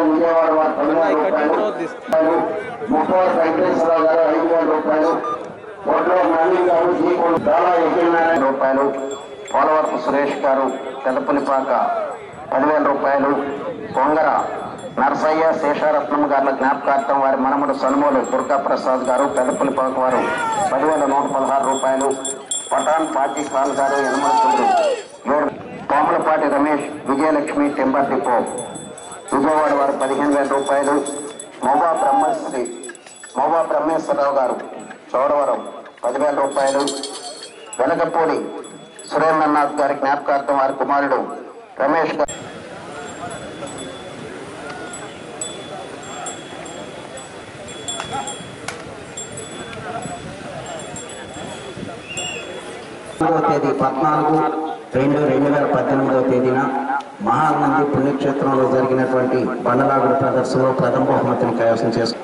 విజయవాడ వారు పదివేల రూపాయలు ముప్పవర వెంకటేశ్వరరావు గారు ఐదు వేల రూపాయలు ఒడ్లో నవీన్ గారు జీకోడు దాలా యజ్ఞనారాయణ రూపాయలు పోలవరపు సురేష్ గారు పెదపల్లిపాక పదివేల రూపాయలు పొంగర నరసయ్య శేషారత్నం గారుల జ్ఞాపకార్థం వారి మనముడు సన్మూలు దుర్గా ప్రసాద్ గారు పెదపల్లిపాక వారు పదివేల నూట పదహారు రూపాయలు పఠాన్ పాకిస్తాన్ గారు యనమలకుండ్రు ఏడు కోమలపాటి రమేష్ విజయలక్ష్మి టెంబర్ డిపో విజయవాడ వారు పదిహేను వేల రూపాయలు మోబా బ్రహ్మశ్రీ మోబా బ్రహ్మేశ్వరరావు గారు చోడవరం పదివేల రూపాయలు వెనకపూడి సురేంద్రనాథ్ గారి జ్ఞాపకార్థం వారి కుమారుడు రమేష్ గారు పద్నాలుగవ తేదీ పద్నాలుగు రెండు రెండు వేల పద్దెనిమిదవ తేదీన మహానంది పుణ్యక్షేత్రంలో జరిగినటువంటి బండలాగుడు ప్రదర్శనలో ప్రథమ బహుమతిని కైవసం చేసుకు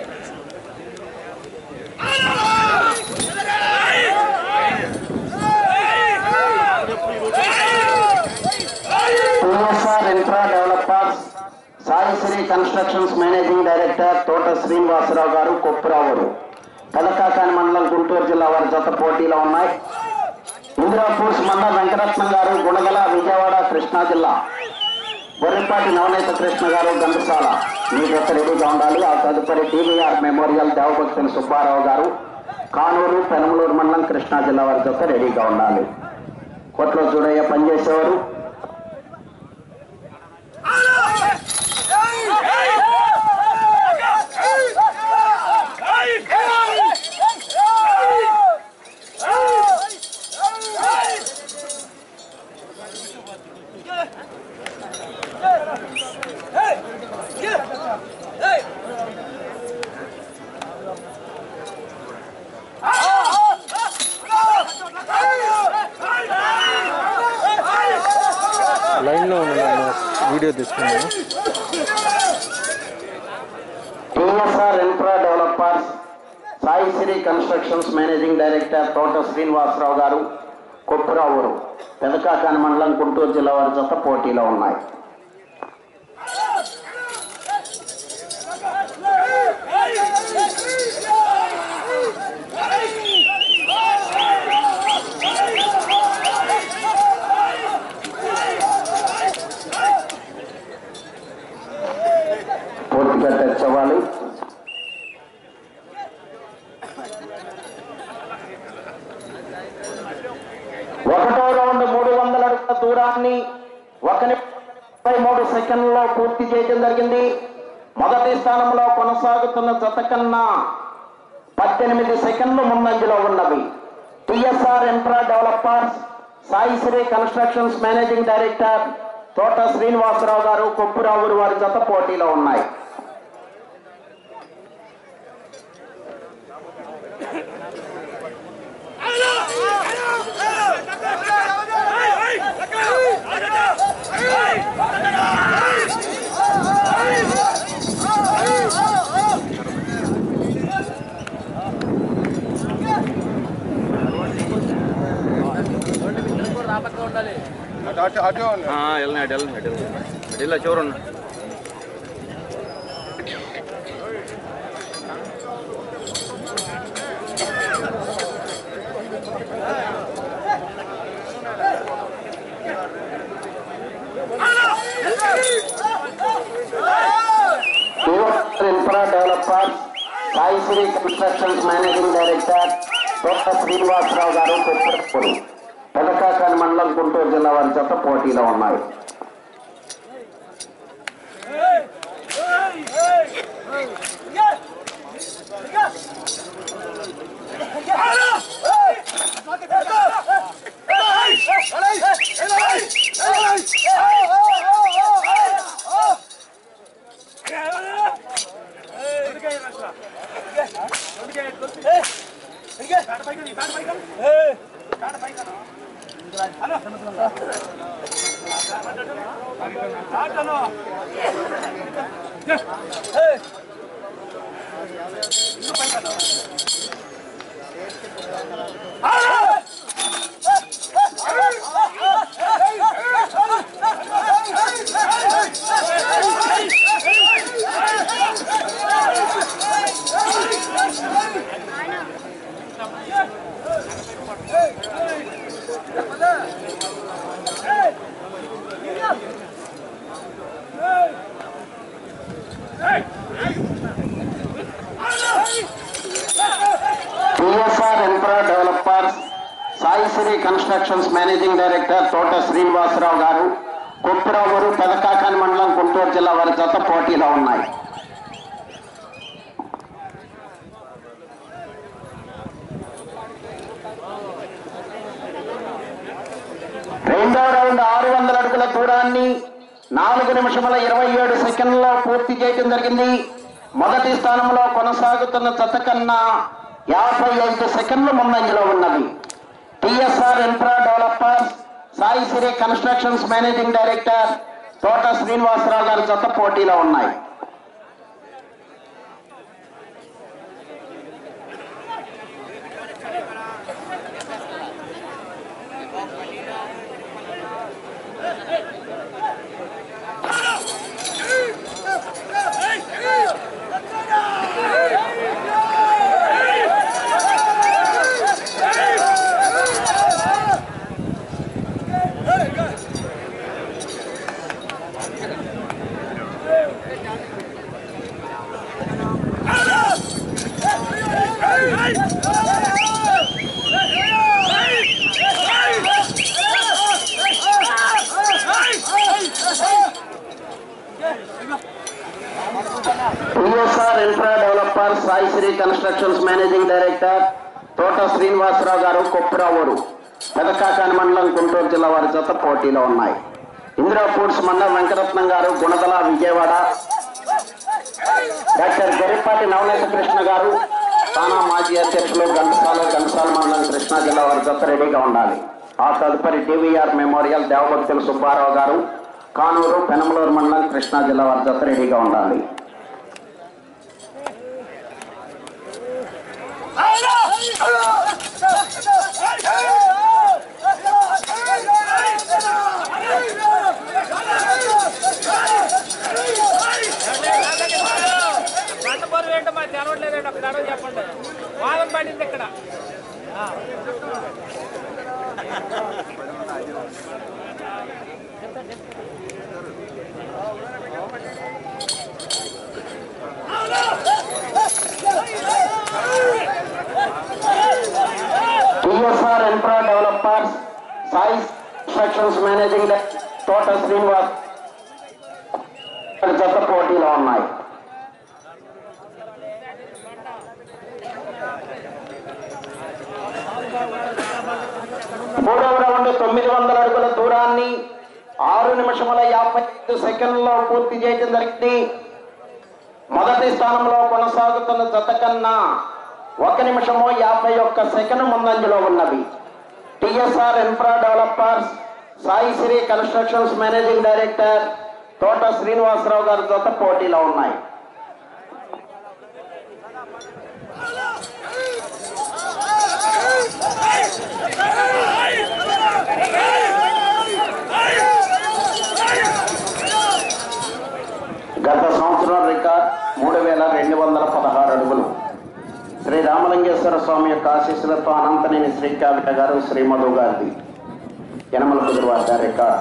TSR infra developers Saisri constructions managing director Thota Srinivasarao గారు కొప్పురావురు పెదకాకాని మండలం గుంటూరు జిల్లా వారి జత పోటీలో ఉన్నాయి ఇందిరాపూర్స్ మండల వెంకటరత్నం గారు గుణగల విజయవాడ కృష్ణా జిల్లా బొర్రిపాటి నవనీత కృష్ణ గారు గంటసాల మీ జత రెడీగా ఉండాలి ఆ తదుపరి టీవీఆర్ మెమోరియల్ దేవభక్తుని సుబ్బారావు గారు కానూరు పెనమలూరు మండలం కృష్ణా జిల్లా వారి జత రెడీగా ఉండాలి కోట్లో చూడయ్య పనిచేసేవారు లైన్లో ఉన్నాను వీడియో తీసుకున్నాను TSR infra developers Saisri constructions managing director Thota Srinivasarao గారు కొప్పురావురు పెదకాకాని మండలం గుంటూరు జిల్లా వారి జత పోటీలో ఉన్నాయి పూర్తిగా తెచ్చవాలి ఒకటో రౌండ్ మూడు వందల అడుగుల దూరాన్ని ఒక ముప్పై మూడు సెకండ్లలో పూర్తి చేయడం జరిగింది మొదటి స్థానంలో కొనసాగుతున్న జత కన్నా పద్దెనిమిది సెకండ్లు ముందంజలో ఉన్నవి TSR infra developers Saisri constructions managing director Thota Srinivasarao గారు కొప్పురావురు వారి జత పోటీలో ఉన్నాయి వెళ్ళినాడు వెళ్ళినాడు వెళ్ళినాడు ఇలా చివరున్నా infra developer Saisri constructions managing director Thota Srinivasarao గారు కొప్పూరు పెదకాకాని మండలం గుంటూరు జిల్లా వారి జత పోటీలో ఉన్నాయి PSR infra developers Saisri constructions managing director Thota Srinivasarao గారు కొప్పురావూరు పెదకాకాని మండలం గుంటూరు జిల్లా వారి జత పోటీలో ఉన్నాయి రెండో రౌండ్ ఆరు వందల అడుగుల దూరాన్ని నాలుగు నిమిషముల ఇరవై ఏడు సెకండ్లలో పూర్తి చేయడం జరిగింది మొదటి స్థానంలో కొనసాగుతున్న జత కన్నా యాభై ఐదు సెకండ్ల ముందంజలో ఉన్నది TSR infra developers Sai Sri constructions managing director Thota Srinivasarao గారి జత పోటీలో ఉన్నాయి PSR infra developer Sai Sri constructions managing director Thota Srinivasarao గారు కొప్పురావూరు పెదకాకాని మండలం గుంటూరు జిల్లా వారి జత పోటీలో ఉన్నాయి ఇందిరా ఫుడ్స్ మండలం వెంకరత్నం గారు గుణదల విజయవాడ డాక్టర్ గరిపాటి నవనేత కృష్ణ గారు తానా మాజీ అధ్యక్షులు ఘంటసాల ఘంటసాల మండలం కృష్ణా జిల్లా వారి జత రెడీగా ఉండాలి ఆ తదుపరి డివిఆర్ మెమోరియల్ దేవభక్తుల సుబ్బారావు గారు కానూరు పెనమలూరు మండలం కృష్ణా జిల్లా వారి జత రెడీగా ఉండాలి పంట బరువు ఏంటో మాకు తెలవట్లేదండి ఒక తడవ చెప్పండి వాదన పడింది ఇక్కడ TSR infra developers Sai constructions managing director Thota Srinivas జత పోటీలో ఉన్నాయి మూడవ రౌండ్ తొమ్మిది వందల అడుగుల దూరాన్ని ఆరు నిమిషముల యాభై ఐదు సెకండ్లలో పూర్తి చేయడం జరిగింది మొదటి స్థానంలో కొనసాగుతున్న జత కన్నా ఒక నిమిషము యాభై ఒక్క సెకండ్ ముందంజలో ఉన్నవి TSR infra developers Sai Sri constructions managing director Thota Srinivasarao గారి జత పోటీలో ఉన్నాయి గత సంవత్సరం రికార్డ్ మూడు వేల రెండు వందల పదహారు అడుగులు శ్రీ రామలింగేశ్వర స్వామి యొక్క ఆశీస్సులతో అనంతనేని శ్రీకావిట గారు శ్రీమధు గారిది యనమల కుదురు వద్ద రికార్డు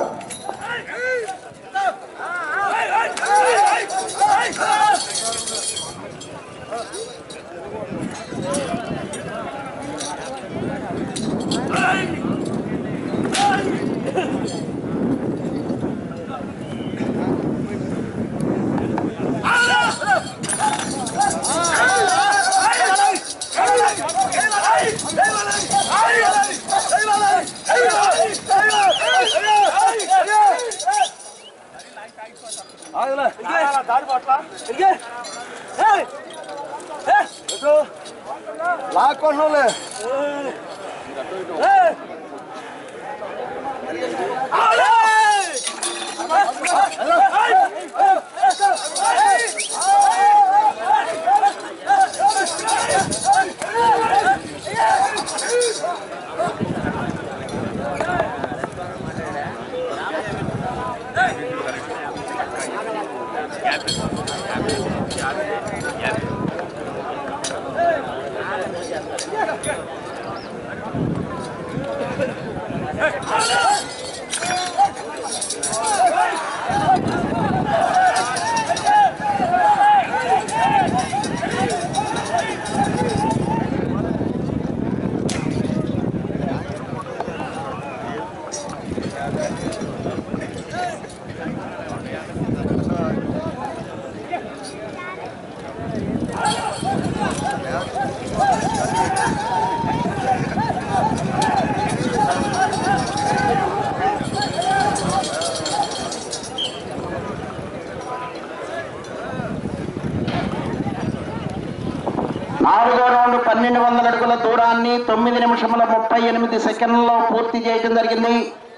నాలుగో రౌండ్ పన్నెండు వందల అడుగుల దూరాన్ని తొమ్మిది నిమిషముల ముప్పై ఎనిమిది సెకండ్లలో పూర్తి చేయడం జరిగింది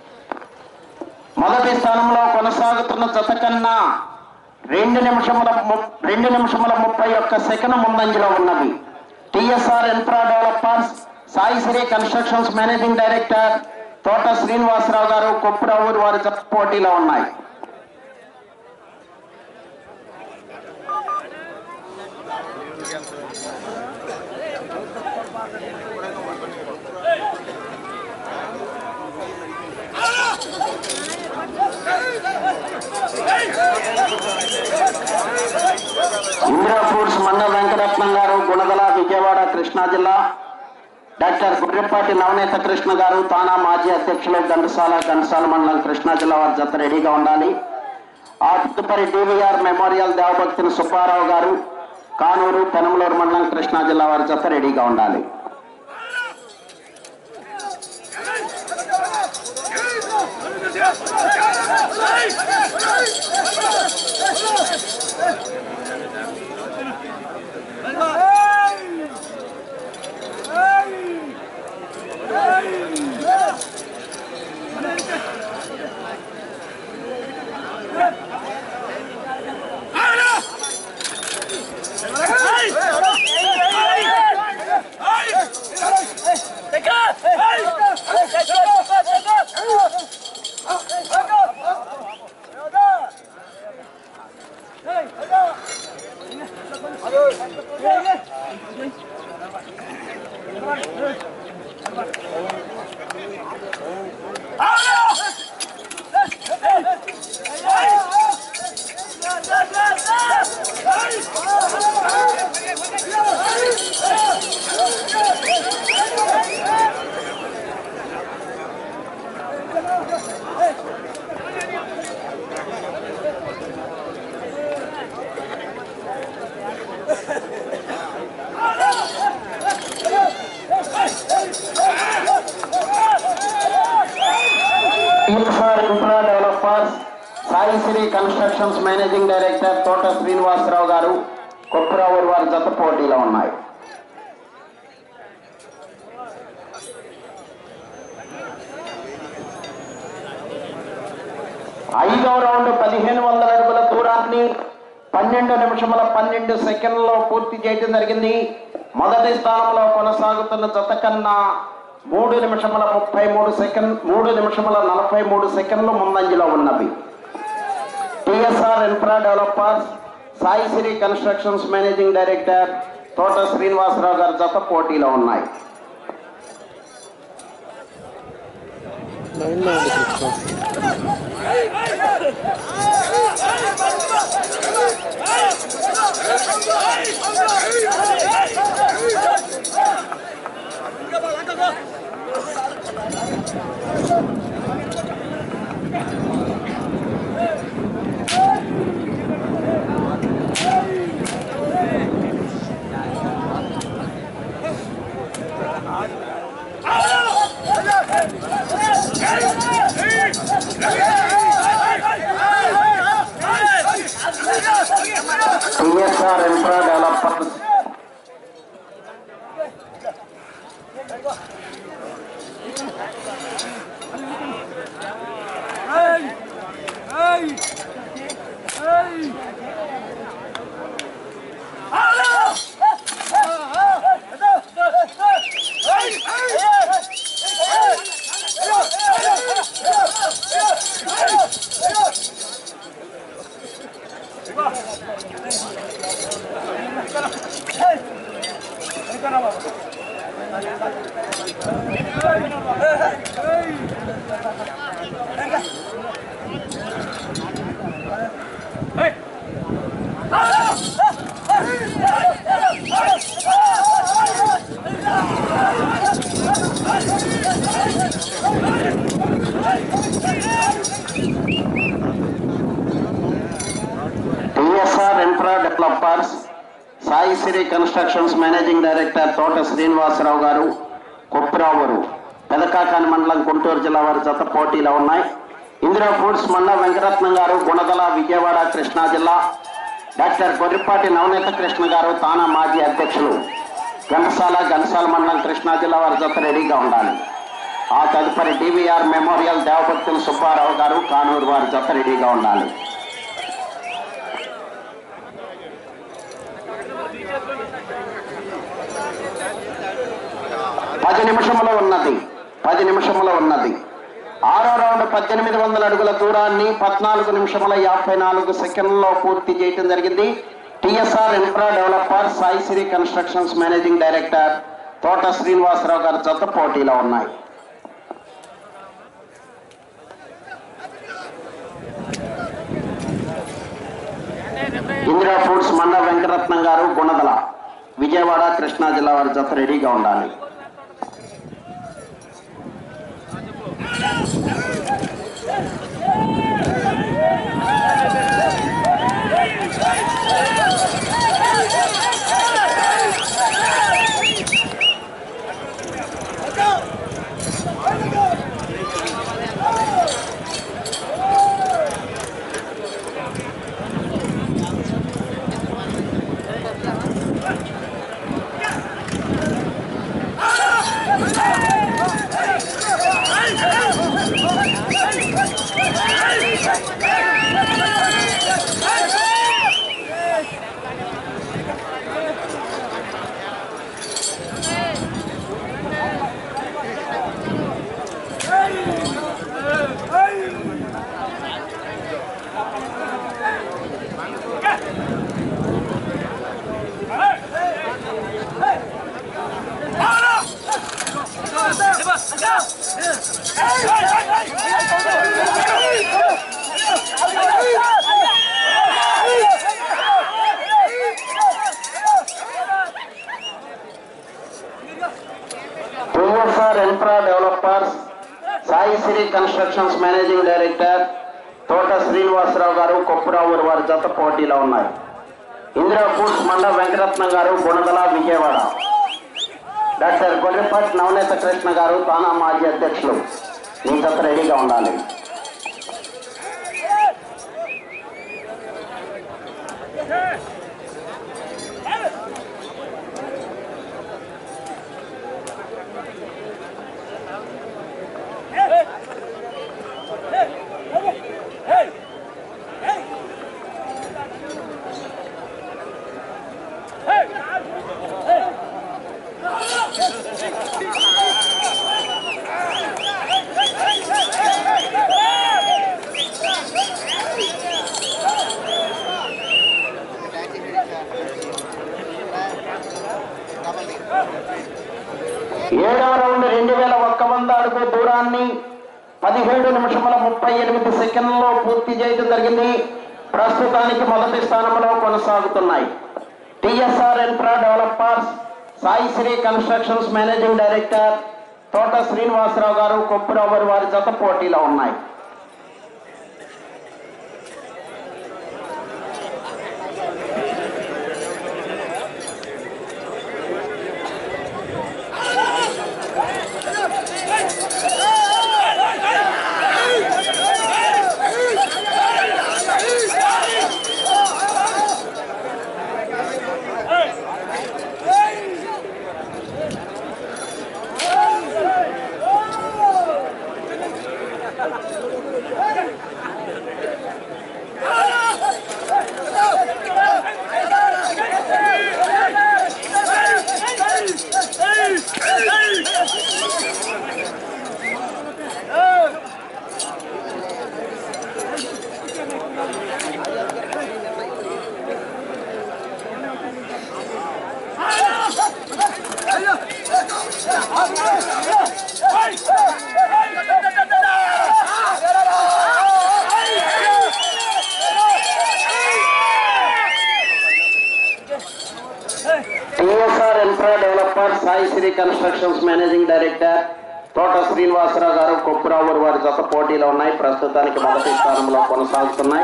మొదటి స్థానంలో కొనసాగుతున్న జత కన్నా రెండు నిమిషముల ము- రెండు నిమిషముల ముప్పై ఒక్క సెకండ్ ముందంజలో ఉన్నవి TSR infra developers Sai Sri constructions managing director Thota Srinivasarao గారు కొప్పురావూరు వారి జత పోటీలో ఉన్నాయి ఇందిరా ఫుడ్స్ మన్న వెంకటరత్నం గారు గుణదల విజయవాడ కృష్ణా జిల్లా డాక్టర్ గుర్రెపాటి నవనీత కృష్ణ గారు తానా మాజీ అధ్యక్షులు ఘంటసాల ఘంటసాల మండలం కృష్ణా జిల్లా వారి జత రెడీగా ఉండాలి ఆ తదుపరి డివిఆర్ మెమోరియల్ దేవభక్తిని సుబ్బారావు గారు కానూరు పెనమలూరు మండలం కృష్ణా జిల్లా వారి జత రెడీగా ఉండాలి infra infra developers Sai Sri constructions managing director Thota Srinivasarao గారు కొప్పురావూరు వారి జత పోటీలో ఉన్నాయి ఐదవ రౌండ్ పదిహేను వందల అడుగుల దూరాన్ని పన్నెండు నిమిషముల పన్నెండు సెకండ్లలో పూర్తి చేయడం జరిగింది మొదటి స్థానంలో కొనసాగుతున్న జత కన్నా మూడు నిమిషముల ముప్పై మూడు సెకండ్ మూడు నిమిషముల నలభై మూడు సెకండ్లు ముందంజలో ఉన్నవి TSR infra developers Sai Sri constructions managing director Thota Srinivasarao గారి జత పోటీలో ఉన్నాయి లైన్లో ఉంది Krishna TSR infra developers TSR infra developers Sai Sri constructions managing director Thota Srinivasarao గారు కొప్పురావూరు పెదకాకాని మండలం గుంటూరు జిల్లా వారి జత పోటీలో ఉన్నాయి ఇందిరా ఫుడ్స్ మల్ల వెంకటరత్నం గారు గుణదల విజయవాడ కృష్ణా జిల్లా డాక్టర్ గొర్రిపాటి నవనీత కృష్ణ గారు తానా మాజీ అధ్యక్షులు ఘంటసాల ఘంటసాల మండలం కృష్ణా జిల్లా వారి జత రెడీగా ఉండాలి ఆ తదుపరి డివిఆర్ మెమోరియల్ దేవభక్తుల సుబ్బారావు గారు కానూరు వారి జత రెడీగా ఉండాలి పది నిమిషములో ఉన్నది పది నిమిషములో ఉన్నది ఆరో రౌండ్ పద్దెనిమిది వందల అడుగుల దూరాన్ని పద్నాలుగు నిమిషముల యాభై నాలుగు సెకండ్లలో పూర్తి చేయడం జరిగింది TSR infra developer Saisri constructions managing director Thota Srinivasarao గారి జత పోటీలో ఉన్నాయి ఇందిరా ఫుడ్స్ మండ వెంకటరత్నం గారు గుణదల విజయవాడ కృష్ణా జిల్లా వారి జత రెడీగా ఉండాలి TSR infra developers Saisri constructions managing director Thota Srinivasarao garu Kopparao వారి జత పోటీలో ఉన్నారు ఇందిరా ఫుడ్స్ మండ వెంకటరత్నం గారు గుణదల విజయవాడ డాక్టర్ గొర్రెపాటి నవనేత కృష్ణ గారు తానా మాజీ అధ్యక్షులు మీ జత రెడీగా ఉండాలి ఏడవ రౌండ్ రెండు వేల ఒక్క వంద అడుగు దూరాన్ని పదిహేడు నిమిషముల ముప్పై ఎనిమిది సెకండ్లలో పూర్తి చేయడం జరిగింది ప్రస్తుతానికి మొదటి స్థానంలో కొనసాగుతున్నాయి TSR infra developers Saisri constructions managing director Thota Srinivasarao garu Kopparao వారి జత పోటీలో ఉన్నాయి TSR infra developer Saisri constructions managing director Thota Srinivasarao garu Kopparao వారి జత పోటీలో ఉన్నాయి ప్రస్తుతానికి మొదటి స్థానంలో కొనసాగుతున్నాయి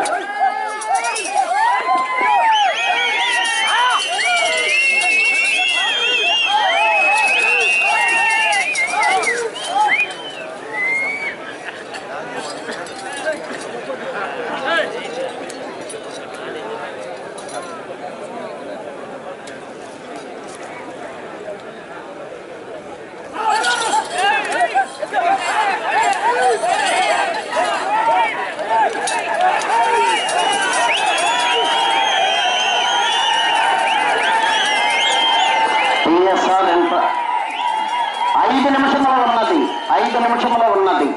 టిఎస్ఆర్ ఎంత ఐదు నిమిషముల ఉన్నది ఐదు నిమిషముల ఉన్నది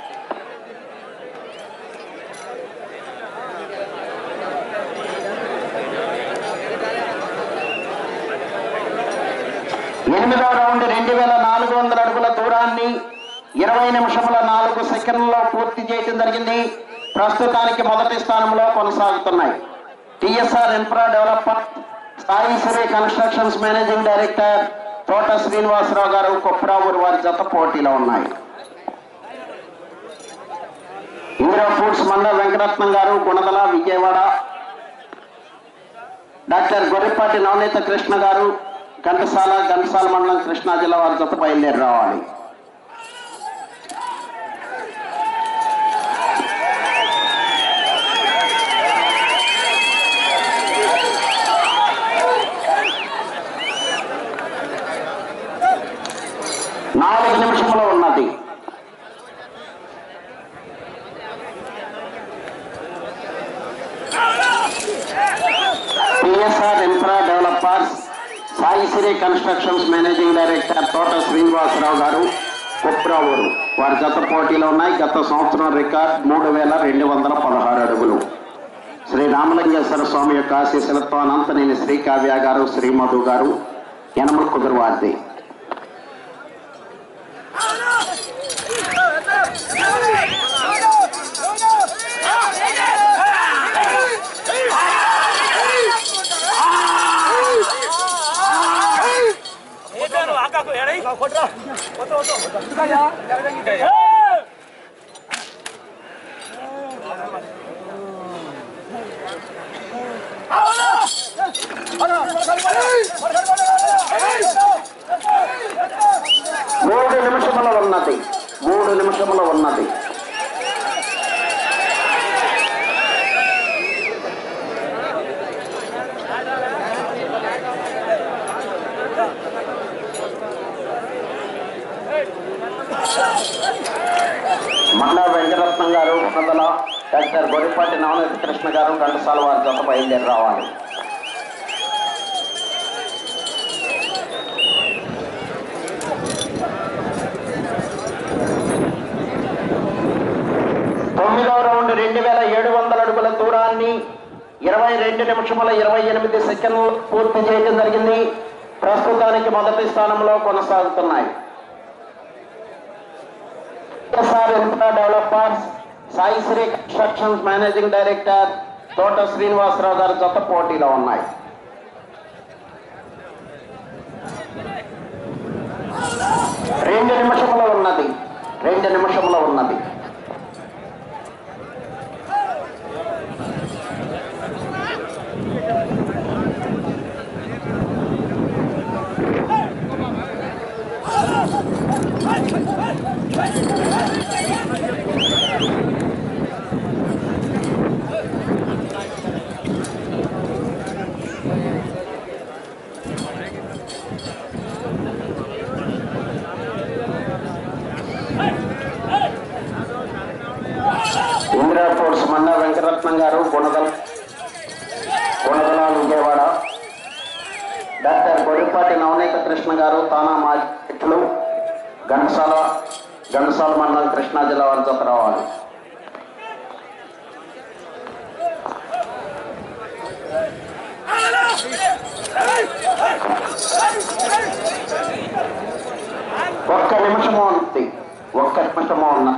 ఎనిమిదవ రౌండ్ రెండు వేల నాలుగు వందల అడుగుల దూరాన్ని ఇరవై నిమిషముల నాలుగు సెకండ్లలో పూర్తి చేయడం జరిగింది ప్రస్తుతానికి మొదటి స్థానంలో కొనసాగుతున్నాయి TSR infra development Sai Sri constructions managing director Thota Srinivasarao గారు కొప్రావూరు వారి జత పోటీలో ఉన్నాయి ఇందిరా ఫుడ్స్ మండ వెంకటరత్నం గారు గుణదల విజయవాడ డాక్టర్ గొర్రెపాటి నవనీత కృష్ణ గారు ఘంటసాల ఘంటసాల మండలం కృష్ణా జిల్లా వారి జత బయలుదేరి రావాలి నాలుగు నిమిషంలో ఉన్నది PSR infra developers Saisri constructions managing director Thota Srinivasarao గారు కుప్రావూరు వారి జత పోటీలో ఉన్నాయి గత సంవత్సరం రికార్డ్ మూడు వేల రెండు వందల పదహారు అడుగులు శ్రీ రామలింగేశ్వర స్వామి యొక్క ఆశీస్సులతో అనంతనేని శ్రీ కావ్య గారు శ్రీ మధు గారు యనమల కుదురు వారిది మూడు నిమిషముల ఉన్నది మూడు నిమిషముల ఉన్నది మండా వెంకటరత్నం గారు ఉన్నదల డాక్టర్ గొరిపాటి నవనీత కృష్ణ గారు ఘంటసాల వారి జత బయలుదేరి రావాలి తొమ్మిదవ రౌండ్ రెండు వేల ఏడు వందల అడుగుల దూరాన్ని ఇరవై రెండు నిమిషముల ఇరవై ఎనిమిది సెకండ్లు పూర్తి చేయడం జరిగింది ప్రస్తుతానికి మొదటి స్థానంలో కొనసాగుతున్నాయి SR infra developers Sai Sri constructions managing director Thota Srinivasarao గారి జత పోటీలో ఉన్నాయి రెండు నిమిషముల ఉన్నది రెండు నిమిషముల ఉన్నది ఇందిరా ఫోర్స్ మండ వెంకటరత్నం గారు గుణదల గుణదల విజయవాడ డాక్టర్ గొడిపాటి నవనీత కృష్ణ గారు తానా మాజిట్లు ఘంటసాల ఘంటసాల మండలం కృష్ణా జిల్లా వారి జత రావాలి ఒక్క నిమిషము ఉంది ఒక్క నిమిషము ఉన్నా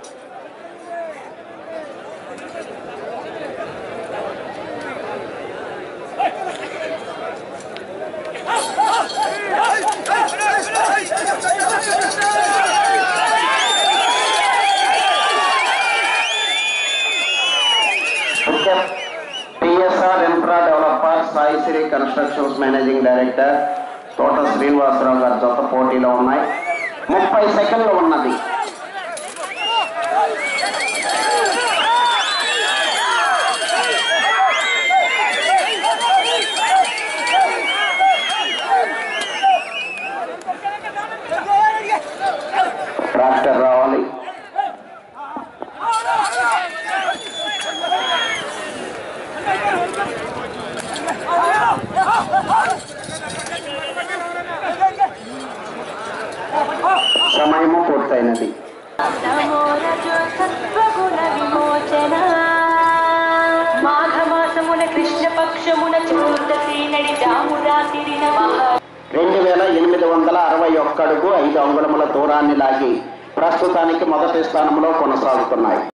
TSR infra developer Sai Sri constructions managing director Thota Srinivasarao గారి జత పోటీలో ఉన్నాయి ముప్పై సెకండ్లు ఉన్నది ట్రాక్టర్ రావాలి Hey! కృష్ణపక్షమున చతుర్దశి నడిచాము రాత్రిన మహా రెండు వేల ఎనిమిది వందల అరవై ఒక్క అడుగు ఐదు అంగుళముల దూరాన్ని లాగి ప్రస్తుతానికి మొదటి స్థానంలో కొనసాగుతున్నాయి